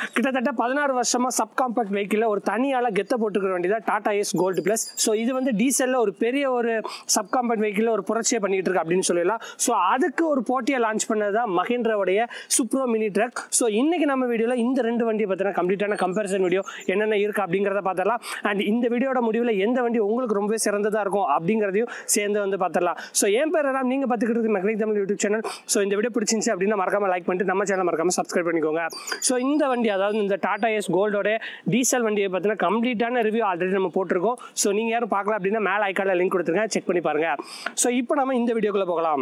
கிட்டத்தட்ட பதினாறு வருஷமா சப் காம்பாக்ட் வெஹிக்கிளில் ஒரு தனியால கெத்த போட்டுக்கிற வண்டி தான் Tata Ace Gold Plus so இது வந்து டீசலில் ஒரு பெரிய ஒரு சப் காம்பாக்ட் வெஹிக்கிளில் ஒரு புரட்சியை பண்ணிட்டு இருக்கு அப்படின்னு சொல்லலாம் ஸோ அதுக்கு ஒரு போட்டியை லான்ச் பண்ணது தான் மஹேந்திராவுடைய சுப்ரோ மினி ட்ரக் ஸோ இன்னைக்கு நம்ம வீடியோவில் இந்த ரெண்டு வண்டியை பற்றின கம்ப்ளீட்டான கம்பேரிசன் வீடியோ என்னென்ன இருக்கு அப்படிங்கிறத பார்த்தரலாம் அண்ட் இந்த வீடியோட முடிவில் எந்த வண்டி உங்களுக்கு ரொம்பவே சிறந்ததாக இருக்கும் அப்படிங்கிறதையும் சேர்ந்து வந்து பார்த்துடலாம் ஸோ என் பேர் எல்லாம் நீங்கள் பார்த்துக்கிட்டு இருக்கு mechanic Tamil YouTube channel so இந்த வீடியோ பிடிச்சிருந்துச்சு அப்படின்னா மறக்காம லைக் பண்ணிட்டு நம்ம சேனல் மறக்காம சப்ஸ்கிரைப் பண்ணிக்கோங்க ஸோ இந்த வண்டி அதாவது இந்த டாடா எஸ் கோல்டோட டீசல் வண்டியை பற்றின கம்ப்ளீட்டான ரிவ்யூ ஆல்ரெடி நம்ம போட்டிருக்கோம் ஸோ நீங்கள் யாரும் பார்க்கல அப்படின்னா மேலே ஐக்கானில் லிங்க் கொடுத்துருங்க செக் பண்ணி பாருங்க ஸோ இப்போ நம்ம இந்த வீடியோக்குள்ளே போகலாம்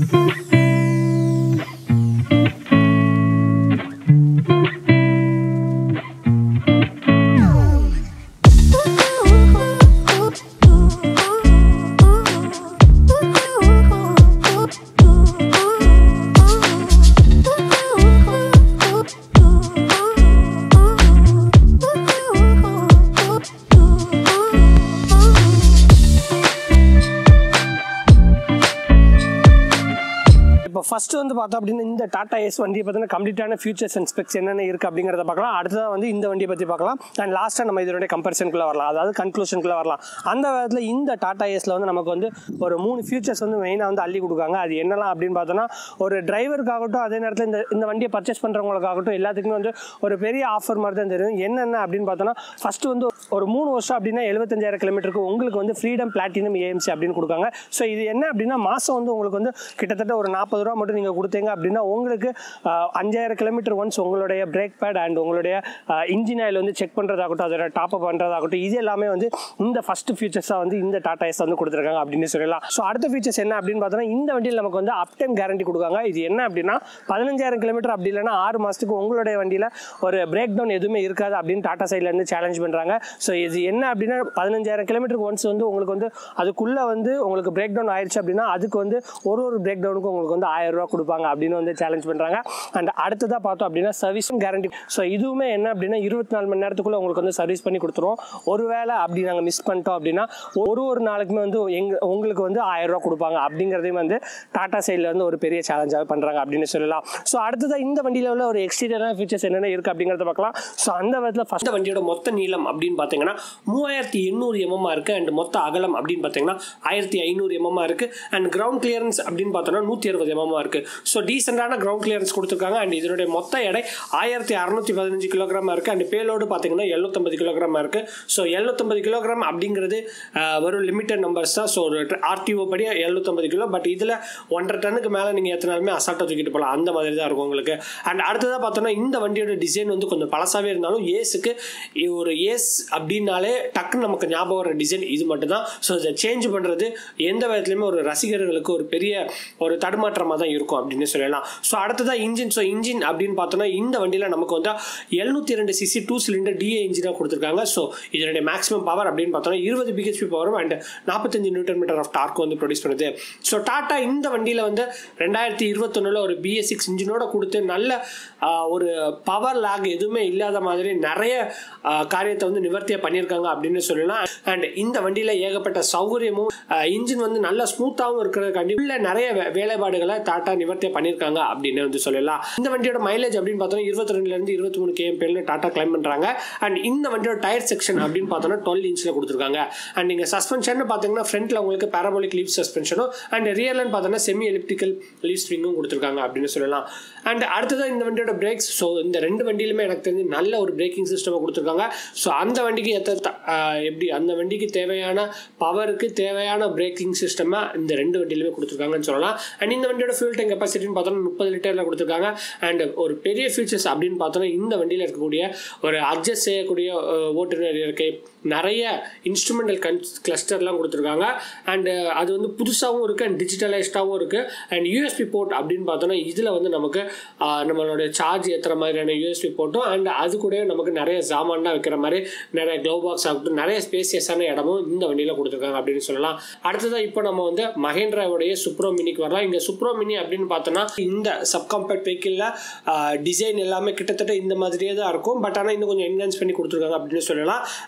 இப்போ ஃபர்ஸ்ட் வந்து பார்த்தோம் அப்படின்னா இந்த டாடா எஸ் வண்டியை பற்றின கம்ப்ளீட்டான ஃபியூச்சர்ஸ் அண்ட் ஸ்பெக்ஸ் என்னென்ன இருக்குது அப்படிங்கிறத பார்க்கலாம் அடுத்ததாக வந்து இந்த வண்டியை பற்றி பார்க்கலாம் அண்ட் லாஸ்ட்டாக நம்ம இதனுடைய கம்பேரிசனுக்குள்ளே வரலாம் அதாவது கன்க்ளூஷனுக்குள்ளே வரலாம் அந்த விதத்தில் இந்த டாடா எஸ்ல வந்து நமக்கு வந்து ஒரு மூணு ஃபியூச்சர்ஸ் வந்து மெயினாக வந்து அள்ளி கொடுக்காங்க அது என்னலாம் அப்படின்னு பார்த்தோன்னா ஒரு டிரைவருக்காகட்டும் அதே நேரத்தில் இந்த இந்த வண்டியை பர்ச்சேஸ் பண்ணுறவங்களுக்காகட்டும் எல்லாத்துக்குமே வந்து ஒரு பெரிய ஆஃபர் மாதிரி தான் தெரியும் என்னென்ன அப்படின்னு பார்த்தோன்னா ஃபர்ஸ்ட் வந்து ஒரு மூணு வருஷம் அப்படின்னா எழுபத்தஞ்சாயிரம் கிலோமீட்டருக்கு உங்களுக்கு வந்து ஃப்ரீடம் பிளாட்டினம் ஏஎம்சி அப்படின்னு கொடுக்காங்க ஸோ இது என்ன அப்படின்னா மாதம் வந்து உங்களுக்கு வந்து கிட்டத்தட்ட ஒரு நாற்பது ரூபா மட்டும் நீங்கள் கொடுத்தீங்க அப்படின்னா உங்களுக்கு ஆஹ், அஞ்சாயிரம் கிலோமீட்டர் ஒன்ஸ் உங்களுடைய பிரேக் பேட் அண்ட் உங்களுடைய இன்ஜின் ஆயில் வந்து செக் பண்ணுறதாகட்டும் அதோட டாப் அப் பண்ணுறதாகட்டும் இது எல்லாமே வந்து இந்த ஃபர்ஸ்ட் ஃபீச்சர்ஸாக வந்து இந்த டாடா எஸ் வந்து கொடுத்துருக்காங்க அப்படின்னு சொல்லலாம் ஸோ அடுத்த ஃபீச்சர்ஸ் என்ன அப்படின்னு பார்த்தோன்னா இந்த வண்டியில் நமக்கு வந்து அப் டைம் கேரண்டி கொடுக்காங்க இது என்ன அப்படின்னா பதினஞ்சாயிரம் கிலோமீட்டர் அப்படி இல்லைன்னா ஆறு மாதத்துக்கு உங்களுடைய வண்டியில் ஒரு பிரேக் டவுன் எதுவுமே இருக்காது அப்படின்னு டாடா சைட்லேருந்து சேலஞ்ச் பண்ணுறாங்க ஸோ இது என்ன அப்படின்னா பதினஞ்சாயிரம் கிலோமீட்டருக்கு ஒன்ஸ் வந்து உங்களுக்கு வந்து அதுக்குள்ளே வந்து உங்களுக்கு பிரேக் டவுன் ஆயிடுச்சு அப்படின்னா அதுக்கு வந்து ஒரு ஒரு பிரேக் டவுனுக்கு உங்களுக்கு வந்து ஆயிரம் ரூபா கொடுப்பாங்க அப்படின்னு வந்து சேலஞ்ச் பண்ணுறாங்க அண்ட் அடுத்ததாக பார்த்தோம் அப்படின்னா சர்வீஸும் கேரண்டி ஸோ இதுவுமே என்ன அப்படின்னா இருபத்தி நாலு மணி நேரத்துக்குள்ளே உங்களுக்கு வந்து சர்வீஸ் பண்ணி கொடுத்துருவோம் ஒருவேளை அப்படி நாங்கள் மிஸ் பண்ணிட்டோம் அப்படின்னா ஒரு ஒரு நாளுக்குமே வந்து எங்க உங்களுக்கு வந்து ஆயிரம் ரூபா கொடுப்பாங்க அப்படிங்கிறதையும் வந்து டாடா சைடில் வந்து ஒரு பெரிய சேலஞ்சாக பண்ணுறாங்க அப்படின்னு சொல்லலாம் ஸோ அடுத்ததாக இந்த வண்டியில் உள்ள ஒரு எக்ஸ்டீரியரான ஃபீச்சர்ஸ் என்னென்ன இருக்குது அப்படிங்கிறத பார்க்கலாம் ஸோ அந்த விதத்தில் ஃபஸ்ட் வண்டியோட மொத்த நீளம் அப்படின்னு பார்த்தீங்கன்னா மூவாயிரத்தி எண்ணூறு எம்எம்மா இருக்குது அண்ட் மொத்த அகலம் அப்படின்னு பார்த்தீங்கன்னா ஆயிரத்தி ஐநூறு எம்எம்மா இருக்குது அண்ட் கிரவுண்ட் கிளியரன்ஸ் அப்படின்னு பார்த்தோன்னா நூற்றி அறுபது எம்எம்மா இருக்குது ஸோ டீசெண்டான கிரவுண்ட் கிளியரன்ஸ் கொடுத்துருக்காங்க அண்ட் இதனுடைய மொத்த எடை ஆயிரத்தி அறநூற்றி பதினஞ்சு கிலோகிராம் இருக்குது அண்ட் பேலோடு பார்த்தீங்கன்னா எழுநூத்தம்பது கிலோகிராம் இருக்குது ஸோ எழுநூத்தம்பது கிலோகிராம் அப்படிங்கிறது ஆஹ், வெறும் லிமிட்டட் நம்பர்ஸ் தான் ஸோ ஒரு ஆர்டிஓ படி எழுநூத்தம்பது கிலோ பட் இதில் ஒன்றரை டன்னுக்கு மேலே நீங்கள் எத்தனாலுமே அசால்ட்டாக தூக்கிட்டு போகலாம் அந்த மாதிரி தான் இருக்கும் உங்களுக்கு அண்ட் அடுத்ததாக பார்த்தோன்னா இந்த வண்டியோட டிசைன் வந்து கொஞ்சம் பழசாவே இருந்தாலும் ஏஸுக்கு ஒரு ஏஸ் அப்படின்னாலே டக்குன்னு நமக்கு ஞாபகம் வர டிசைன் இது மட்டும்தான் ஸோ இதை சேஞ்ச் பண்ணுறது எந்த விதத்துலையுமே ஒரு ரசிகர்களுக்கு ஒரு பெரிய ஒரு தடுமாற்றமாக தான் இருக்கும் அப்படின்னு சொல்லலாம் ஸோ அடுத்ததாக இன்ஜின் ஸோ இன்ஜின் அப்படின்னு பார்த்தோன்னா இந்த வண்டியில் நமக்கு வந்து எழுநூத்தி ரெண்டு சிசி டூ சிலிண்டர் டிஏ இன்ஜினாக கொடுத்துருக்காங்க ஸோ இதனுடைய மேக்ஸிமம் பவர் அப்படின்னு பார்த்தோன்னா இருபது பிஹெச்பி பவரும் அண்ட் நாற்பத்தஞ்சு நியூட்டன் மீட்டர் ஆஃப் டார்க் வந்து ப்ரொடியூஸ் பண்ணுது ஸோ டாட்டா இந்த வண்டியில் வந்து ரெண்டாயிரத்தி இருபத்தொன்னில் ஒரு பிஎஸ் சிக்ஸ் இன்ஜினோட கொடுத்து நல்ல ஆஹ், ஒரு பவர் லேக் எதுவுமே இல்லாத மாதிரி நிறைய ஆஹ், காரியத்தை வந்து நிவர்த்தியாக பண்ணியிருக்காங்க அப்படின்னு சொல்லலாம் அண்ட் இந்த வண்டியில் ஏகப்பட்ட சௌகரியமும் இன்ஜின் வந்து நல்ல ஸ்மூத்தாகவும் இருக்கிறதுக்காண்டி உள்ள நிறைய வே- வேலைப்பாடுகளை டாட்டா நிவர்த்தியாக பண்ணியிருக்காங்க அப்படின்னு வந்து சொல்லலாம் இந்த வண்டியோட மைலேஜ் அப்படின்னு பார்த்தோன்னா இருபத்தி ரெண்டுலேருந்து இருபத்தி மூணு கேஎம்பிஎல்னு டாட்டா கிளைம் பண்ணுறாங்க அண்ட் இந்த வண்டியோட டயர் செக்ஷன் அப்படின்னு பார்த்தோன்னா டுவெல் இன்ச்சில் கொடுத்துருக்காங்க அண்ட் நீங்கள் சஸ்பென்ஷன் பார்த்தீங்கன்னா ஃப்ரண்ட்டில் உங்களுக்கு பேரபோலிக் லீவ் சஸ்பென்ஷனும் அண்ட் ரியர்லன்னு பார்த்தோன்னா செமி எலிப்டிக்கல் லீவ் ஸ்ப்ரிங்கும் கொடுத்துருக்காங்க அப்படின்னு சொல்லலாம் அண்ட் அடுத்ததான் இந்த வண்டியோட பிரேக்ஸ் ஸோ இந்த ரெண்டு வண்டியிலுமே எனக்கு தெரிஞ்சு நல்ல ஒரு பிரேக்கிங் சிஸ்டம் கொடுத்துருக்காங்க ஸோ அந்த வண்டிக்கு எத்த த- ஆஹ் எப்படி அந்த வண்டிக்கு தேவையான பவருக்கு தேவையான பிரேக்கிங் சிஸ்டமாக இந்த ரெண்டு வண்டியிலுமே கொடுத்துருக்காங்கன்னு சொல்லலாம் அண்ட் இந்த வண்டியோட ஃபியூல் டேங்க் கெப்பாசிட்டின்னு பார்த்தோன்னா முப்பது லிட்டரில் கொடுத்துருக்காங்க அண்ட் ஒரு பெரிய ஃபீச்சர்ஸ் அப்படின்னு பார்த்தோன்னா இந்த வண்டியில் இருக்கக்கூடிய ஒரு அட்ஜஸ்ட் செய்யக்கூடிய அஹ், ஓட்டுநர் இருக்கை நிறைய இன்ஸ்ட்ருமெண்டல் கன் கிளஸ்டர்லாம் கொடுத்துருக்காங்க அண்ட் அது வந்து புதுசாகவும் இருக்குது அண்ட் டிஜிட்டலைஸ்டாகவும் இருக்குது அண்ட் யூஎஸ்பி போர்ட் அப்படின்னு பார்த்தோன்னா இதில் வந்து நமக்கு ஆஹ், நம்மளோட சார்ஜ் ஏற்றுற மாதிரியான யூஎஸ்பி போர்ட்டும் அண்ட் அது கூட நமக்கு நிறைய சாமான்லாம் வைக்கிற மாதிரி நிறைய க்ளோ பாக்ஸ் ஆகட்டும் நிறைய ஸ்பேசியஸான இடமும் இந்த வண்டியில் கொடுத்துருக்காங்க அப்படின்னு சொல்லலாம் அடுத்ததாக இப்போ நம்ம வந்து மகேந்திராவுடைய சுப்ரோ மினிக்கு வரலாம் இங்கே சுப்ரோ மினி அப்படின்னு பார்த்தோன்னா இந்த சப்காம்பேக்ட் வெஹிக்கிளில் டிசைன் எல்லாமே கிட்டத்தட்ட இந்த மாதிரியே தான் இருக்கும் பட் ஆனால் இன்னும் கொஞ்சம் என்ஹான்ஸ் பண்ணி கொடுத்துருக்காங்க அப்படின்னு சொல்லலாம் அண்ட் இந்த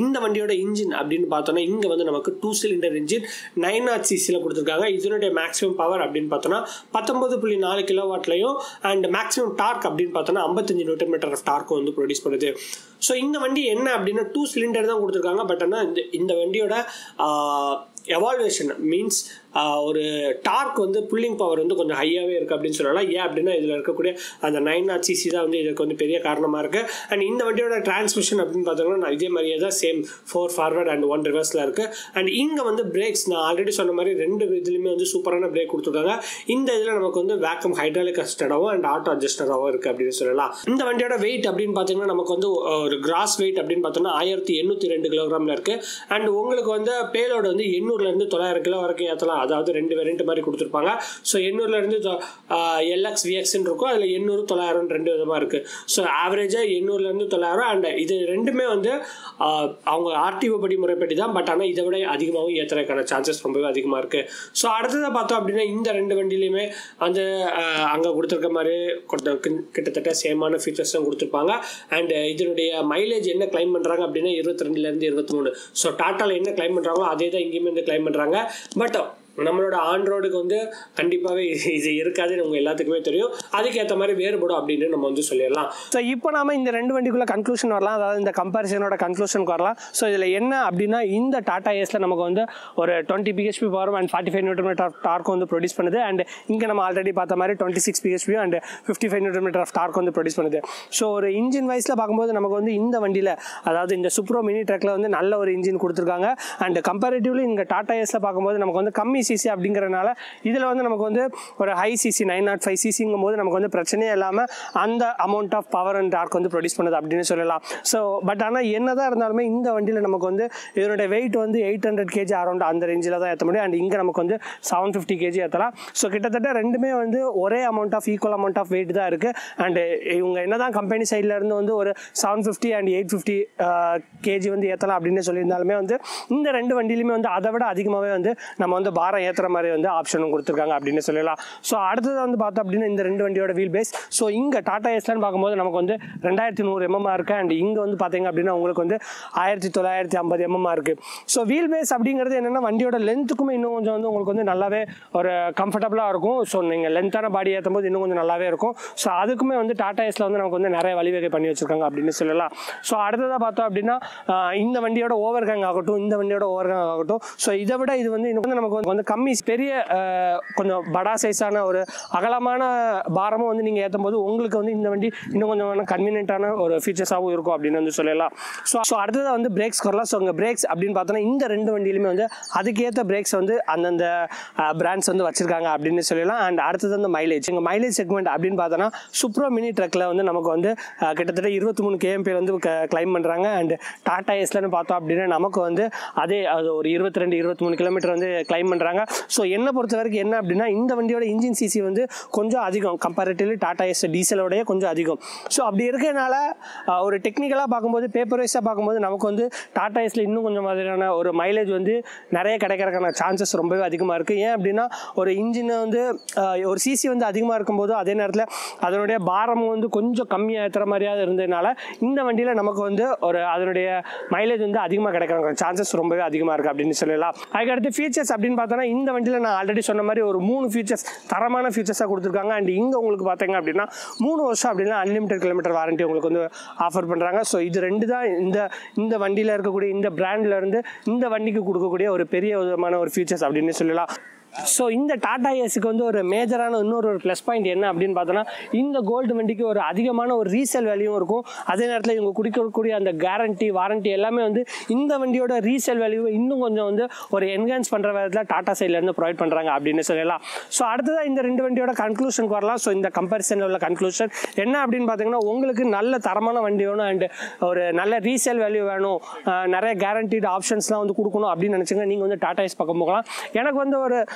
இந்த வண்டியோட இன்ஜின் அப்படின்னு பார்த்தோன்னா இங்கே வந்து நமக்கு டூ சிலிண்டர் இன்ஜின் நைன் ஆர் சிசியில் கொடுத்துருக்காங்க இதனுடைய மேக்ஸிமம் பவர் அப்படின்னு பார்த்தோன்னா பத்தொன்பது புள்ளி நாலு கிலோ வாட்லையும் அண்ட் மேக்ஸிமம் டார்க் அப்படின்னு பார்த்தோன்னா ஐம்பத்தஞ்சு நியூட்டன் மீட்டர் ஆஃப் டார்க்கும் வந்து ப்ரொடியூஸ் பண்ணுது ஸோ இந்த வண்டி என்ன அப்படின்னா டூ சிலிண்டர் தான் கொடுத்துருக்காங்க பட் ஆனால் இந்த இந்த வண்டியோட எவால்வேஷன் மீன்ஸ் ஒரு டார்க் வந்து புல்லிங் பவர் வந்து கொஞ்சம் ஹையாகவே இருக்குது அப்படின்னு சொல்லலாம் ஏன் அப்படின்னா இதில் இருக்கக்கூடிய அந்த நைன் நாட் சிசி தான் வந்து இதுக்கு வந்து பெரிய காரணமாக இருக்குது அண்ட் இந்த வண்டியோட டிரான்ஸ்மிஷன் அப்படின்னு பார்த்தோம்னா இதே மாதிரியே தான் same four forward and one ரிவர்ஸில் இருக்குது அண்ட் இங்கே வந்து பிரேக்ஸ் நான் ஆல்ரெடி சொன்ன மாதிரி ரெண்டு இதுலையுமே வந்து சூப்பரான பிரேக் கொடுத்துருக்காங்க இந்த இதில் நமக்கு வந்து வேக்கம் ஹைட்ராலிக் அசிஸ்டடாகவும் அண்ட் ஆட்டோ அட்ஜஸ்டராகவும் இருக்குது அப்படின்னு சொல்லலாம் இந்த வண்டியோட வெயிட் அப்படின்னு பார்த்தீங்கன்னா நமக்கு வந்து ஒரு கிராஸ் வெயிட் அப்படின்னு பார்த்தோம்னா ஆயிரத்தி எண்ணூற்றி ரெண்டு கிலோகிராமில் இருக்குது அண்ட் உங்களுக்கு வந்து பேலோடு வந்து எண்ணூறுலேருந்து தொள்ளாயிரம் கிலோ வரைக்கும் ஏற்றலாம் அதாவது ரெண்டு வேரியண்ட் மாதிரி கொடுத்துருப்பாங்க ஸோ எண்ணூறுலேருந்து எல்எக்ஸ் விஎக்ஸ்ன்னு இருக்கும் அதில் எண்ணூறு தொள்ளாயிரம் ரெண்டு விதமாக இருக்குது ஸோ ஆவரேஜாக எண்ணூறுலேருந்து தொள்ளாயிரம் அண்ட் இது ரெண்டுமே வந்து அவங்க ஆர்டிஓ படி முறைப்படி தான் பட் ஆனால் இதை விட அதிகமாகவும் ஏற்றுறதுக்கான சான்சஸ் ரொம்பவே அதிகமாக இருக்குது ஸோ அடுத்ததாக பார்த்தோம் அப்படின்னா இந்த ரெண்டு வண்டிலையுமே வந்து அங்கே கொடுத்துருக்க மாதிரி கிட்டத்தட்ட சேமான ஃபீச்சர்ஸ் தான் கொடுத்துருப்பாங்க அண்ட் இதனுடைய மைலேஜ் என்ன கிளைம் பண்ணுறாங்க அப்படின்னா இருபத்தி ரெண்டுலேருந்து இருபத்தி மூணு ஸோ டாட்டாவில் என்ன கிளைம் பண்ணுறாங்களோ அதே தான் இங்கேயுமே வந்து கிளைம் பண்ணுறாங்க பட் நம்மளோட ஆன் ரோடுக்கு வந்து கண்டிப்பாகவே இது இருக்காதுன்னு உங்கள் எல்லாத்துக்குமே தெரியும் அதுக்கேற்ற மாதிரி வேறுபடும் அப்படின்னு நம்ம வந்து சொல்லிடலாம் ஸோ இப்போ நாம இந்த ரெண்டு வண்டிக்குள்ள கன்க்ளூஷன் வரலாம் அதாவது இந்த கம்பேரிசனோட கன்க்ளூஷனுக்கு வரலாம் ஸோ இதில் என்ன அப்படின்னா இந்த டாடா ஏஸில் நமக்கு வந்து ஒரு twenty BHP power and forty five newton metre of torque வந்து ப்ரொடியூஸ் பண்ணுது அண்ட் இங்கே நம்ம ஆல்ரெடி பார்த்த மாதிரி twenty six BHP and fifty five newton metre of torque வந்து ப்ரொடியூஸ் பண்ணுது ஸோ ஒரு இன்ஜின் வைஸில் பார்க்கும்போது நமக்கு வந்து இந்த வண்டியில் அதாவது இந்த சுப்ரோ மினி ட்ரக்கில் வந்து நல்ல ஒரு இன்ஜின் கொடுத்துருக்காங்க அண்ட் கம்பேரிட்டிவ்லி இங்கே டாடா ஏஸில் பார்க்கும்போது நமக்கு வந்து கம்மி சிசி அப்படிங்கிறனால இதில் வந்து நமக்கு வந்து ஒரு high cc nine naught five சிசிங்கும் போது நமக்கு வந்து பிரச்சனையே இல்லாமல் அந்த amount of power and torque வந்து ப்ரொடியூஸ் பண்ணுது அப்படின்னு சொல்லலாம் ஸோ பட் ஆனால் என்னதான் இருந்தாலுமே இந்த வண்டியில் நமக்கு வந்து இதனுடைய வெயிட் வந்து எயிட் ஹண்ட்ரட் கேஜி அரௌண்ட் அந்த ரேஞ்சில் தான் ஏற்ற முடியும் அண்ட் இங்கே நமக்கு வந்து செவன் ஃபிஃப்டி கேஜி ஏற்றலாம் ஸோ கிட்டத்தட்ட ரெண்டுமே வந்து ஒரே amount of equal amount of weight தான் இருக்குது அண்ட் இவங்க என்னதான் கம்பெனி சைடில் இருந்து வந்து ஒரு seven fifty and eight fifty KG வந்து ஏற்றலாம் அப்படின்னு சொல்லியிருந்தாலுமே வந்து இந்த ரெண்டு வண்டியிலுமே வந்து அதை விட அதிகமாகவே வந்து நம்ம வந்து பாரம் ஏற்றுற மாதிரி வந்து ஆப்ஷனும் கொடுத்துருக்காங்க அப்படின்னு சொல்லலாம் ஸோ அடுத்தது வந்து பார்த்தோம் அப்படின்னா இந்த ரெண்டு வண்டியோட வீல் பேஸ் ஸோ இங்கே டாடா எஸ்லான்னு பார்க்கும்போது நமக்கு வந்து ரெண்டாயிரத்தி நூறு எம்எம்ஆ இருக்குது அண்ட் இங்கே வந்து பார்த்தீங்க அப்படின்னா உங்களுக்கு வந்து ஆயிரத்தி தொள்ளாயிரத்தி ஐம்பது எம்எம்ஆ இருக்குது ஸோ வீல் பேஸ் அப்படிங்கிறது என்னென்னா வண்டியோட லென்த்துக்குமே இன்னும் கொஞ்சம் வந்து உங்களுக்கு வந்து நல்லாவே ஒரு கம்ஃபர்டபுளாக இருக்கும் ஸோ நீங்கள் லென்த்தான பாடி ஏற்றும் போது இன்னும் கொஞ்சம் நல்லாவே இருக்கும் ஸோ அதுக்குமே வந்து டாடா எஸ்ல வந்து நமக்கு வந்து நிறைய வழிவகை பண்ணி வச்சிருக்காங்க அப்படின்னு சொல்லலாம் ஸோ அடுத்ததாக பார்த்தோம் அப்படின்னா ஆஹ் இந்த வண்டியோட ஓவர் கேங் ஆகட்டும் இந்த வண்டியோட ஓவர் கேங் ஆகட்டும் ஸோ இதை விட இது வந்து இன்னும் கொஞ்சம் நமக்கு வந்து- வந்து கம்மி பெரிய ஆஹ் கொஞ்சம் படா சைஸான ஒரு அகலமான பாரமும் வந்து நீங்கள் ஏற்றும் போது உங்களுக்கு வந்து இந்த வண்டி இன்னும் கொஞ்சம் கன்வீனியன்ட்டான ஒரு ஃபீச்சர்ஸாகவும் இருக்கும் அப்படின்னு வந்து சொல்லலாம் ஸோ ஸோ அடுத்ததாக வந்து பிரேக்ஸ் வரலாம் ஸோ உங்கள் பிரேக்ஸ் அப்படின்னு பார்த்தோன்னா இந்த ரெண்டு வண்டியிலுமே வந்து அதுக்கேற்ற பிரேக்ஸ் வந்து அந்தந்த பிராண்ட்ஸ் வந்து வச்சிருக்காங்க அப்படின்னு சொல்லலாம் அண்ட் அடுத்தது வந்து மைலேஜ் எங்கள் மைலேஜ் செக்மெண்ட் அப்படின்னு பார்த்தோன்னா சூப்ரோ மினி ட்ரக்கில் வந்து நமக்கு வந்து அஹ், கிட்டத்தட்ட இருபத்தி மூணு கேஎம்பி வந்து கிளைம் பண்ணுறாங்க அண்ட் டாடா எஸ்லன்னு பார்த்தோம் அப்படின்னா நமக்கு வந்து அதே அது ஒரு இருபத்தி ரெண்டு இருபத்தி மூணு கிலோமீட்டர் வந்து கிளைம் பண்ணுறாங்க ஸோ என்னை பொறுத்த வரைக்கும் என்ன அப்படின்னா இந்த வண்டியோட இன்ஜின் சிசி வந்து கொஞ்சம் அதிகம் கம்பேரிட்டிவ்லி டாடா எஸ் டீசலோடய கொஞ்சம் அதிகம் ஸோ அப்படி இருக்கனால அஹ், ஒரு டெக்னிக்கலாக பார்க்கும்போது பேப்பர் வைஸாக பார்க்கும்போது நமக்கு வந்து டாடா எஸ்ல இன்னும் கொஞ்சம் மாதிரியான ஒரு மைலேஜ் வந்து நிறைய கிடைக்கிறதுக்கான சான்சஸ் ரொம்பவே அதிகமாக இருக்குது ஏன் அப்படின்னா ஒரு இன்ஜினை வந்து அஹ், ஒரு சிசி வந்து அதிகமாக இருக்கும்போது அதே நேரத்தில் அதனுடைய பாரமும் வந்து கொஞ்சம் கம்மியாக ஏற்றுற மாதிரியாவது இருந்ததுனால இந்த வண்டியில் நமக்கு வந்து ஒரு அதனுடைய மைலேஜ் வந்து அதிகமாக கிடைக்கிற சான்சஸ் ரொம்பவே அதிகமாக இருக்குது அப்படின்னு சொல்லலாம் அதுக்கடுத்து ஃபீச்சர்ஸ் அப்படின்னு பார்த்தோன்னா இந்த வண்டியில் நான் ஆல்ரெடி சொன்ன மாதிரி ஒரு மூணு ஃபீச்சர்ஸ் தரமான ஃபீச்சர்ஸாக கொடுத்துருக்காங்க அண்ட் இங்கே உங்களுக்கு பார்த்தீங்க அப்படின்னா மூணு வருஷம் அப்படின்னா அன்லிமிட்டட் கிலோமீட்டர் வாரண்டி உங்களுக்கு வந்து ஆஃபர் பண்ணுறாங்க ஸோ இது ரெண்டு தான் இந்த இந்த வண்டியில் இருக்கக்கூடிய இந்த பிராண்ட்ல இருந்து இந்த வண்டிக்கு கொடுக்கக்கூடிய ஒரு பெரிய விதமான ஒரு ஃபீச்சர்ஸ் அப்படின்னு சொல்லலாம் ஸோ இந்த டாடா ஏஸுக்கு வந்து ஒரு மேஜரான இன்னொரு ஒரு ப்ளஸ் பாயிண்ட் என்ன அப்படின்னு பார்த்தோன்னா இந்த கோல்டு வண்டிக்கு ஒரு அதிகமான ஒரு ரீசேல் வேல்யூவும் இருக்கும் அதே நேரத்தில் இவங்க குடிக்கக்கூடிய அந்த கேரண்டி வாரண்டி எல்லாமே வந்து இந்த வண்டியோட ரீசேல் வேல்யூ இன்னும் கொஞ்சம் வந்து ஒரு என்ஹான்ஸ் பண்ணுற விதத்தில் டாடா சைட்லேருந்து ப்ரொவைட் பண்ணுறாங்க அப்படின்னு சொல்லலாம் ஸோ அடுத்ததாக இந்த ரெண்டு வண்டியோட கன்க்ளூஷனுக்கு வரலாம் ஸோ இந்த கம்பேரிசனில் உள்ள கன்க்ளூஷன் என்ன அப்படின்னு பார்த்தீங்கன்னா உங்களுக்கு நல்ல தரமான வண்டி வேணும் அண்ட் ஒரு நல்ல ரீசேல் வேல்யூ வேணும் அஹ் நிறைய கேரண்டீடு ஆப்ஷன்ஸ்லாம் வந்து கொடுக்கணும் அப்படின்னு நினச்சிங்க நீங்கள் வந்து டாடா ஏஸ் பக்கம் போகலாம் எனக்கு வந்து ஒரு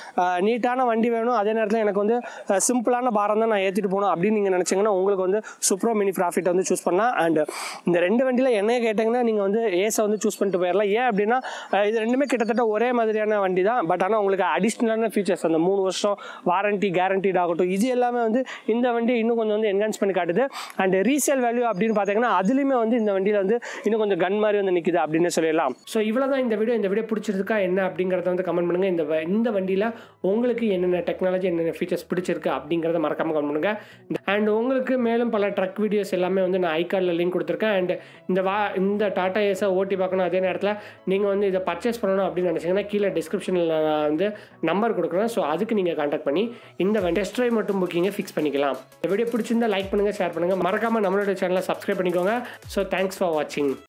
நீட்டான வண்டி வேணும் அதே நேரத்தில் எனக்கு வந்து சிம்பிளான பாரம் தான் நான் ஏற்றிட்டு போகணும் அப்படின்னு நீங்கள் நினச்சிங்கன்னா உங்களுக்கு வந்து சூப்பரோ மினி ப்ராஃபிட் வந்து சூஸ் பண்ணலாம் அண்ட் இந்த ரெண்டு வண்டியில் என்னைய கேட்டிங்கன்னா நீங்கள் வந்து ஏஸை வந்து சூஸ் பண்ணிட்டு போயிடலாம் ஏன் அப்படின்னா அஹ் இது ரெண்டுமே கிட்டத்தட்ட ஒரே மாதிரியான வண்டி தான் பட் ஆனால் உங்களுக்கு அடிஷ்னலான ஃபீச்சர்ஸ் அந்த மூணு வருஷம் வாரண்டி கேரண்டீட் ஆகட்டும் இது எல்லாமே வந்து இந்த வண்டி இன்னும் கொஞ்சம் வந்து என்ஹான்ஸ் பண்ணி காட்டுது அண்ட் ரீசேல் வேல்யூ அப்படின்னு பார்த்தீங்கன்னா அதுலேயுமே வந்து இந்த வண்டியில் வந்து இன்னும் கொஞ்சம் கன் மாதிரி வந்து நிற்குது அப்படின்னு சொல்லிடலாம் ஸோ இவ்வளோ தான் இந்த வீடியோ இந்த வீடியோ பிடிச்சிருக்கா என்ன அப்படிங்கிறத வந்து கமெண்ட் பண்ணுங்கள் இந்த வ- இந்த வண்டியில் உங்களுக்கு என்னென்ன டெக்னாலஜி என்னென்ன ஃபீச்சர்ஸ் பிடிச்சிருக்கு அப்படிங்கிறத மறக்காம கமெண்ட் பண்ணுங்கள் அண்ட் உங்களுக்கு மேலும் பல ட்ரக் வீடியோஸ் எல்லாமே வந்து நான் ஐகார்டில் லிங்க் கொடுத்துருக்கேன் அண்ட் இந்த வா இந்த டாடா ஏஸை ஓட்டி பார்க்கணும் அதே நேரத்தில் நீங்கள் வந்து இதை பர்ச்சேஸ் பண்ணணும் அப்படின்னு நினச்சிங்கன்னா கீழே டிஸ்கிரிப்ஷனில் நான் வந்து நம்பர் கொடுக்குறேன் ஸோ அதுக்கு நீங்கள் கான்டாக்ட் பண்ணி இந்த டெஸ்ட் ட்ரைவ் மட்டும் புக்கிங்கை ஃபிக்ஸ் பண்ணிக்கலாம் இந்த வீடியோ பிடிச்சிருந்தா லைக் பண்ணுங்கள் ஷேர் பண்ணுங்கள் மறக்காமல் நம்மளோட சேனலை சப்ஸ்கிரைப் பண்ணிக்கோங்க ஸோ தேங்க்ஸ் ஃபார் வாட்சிங்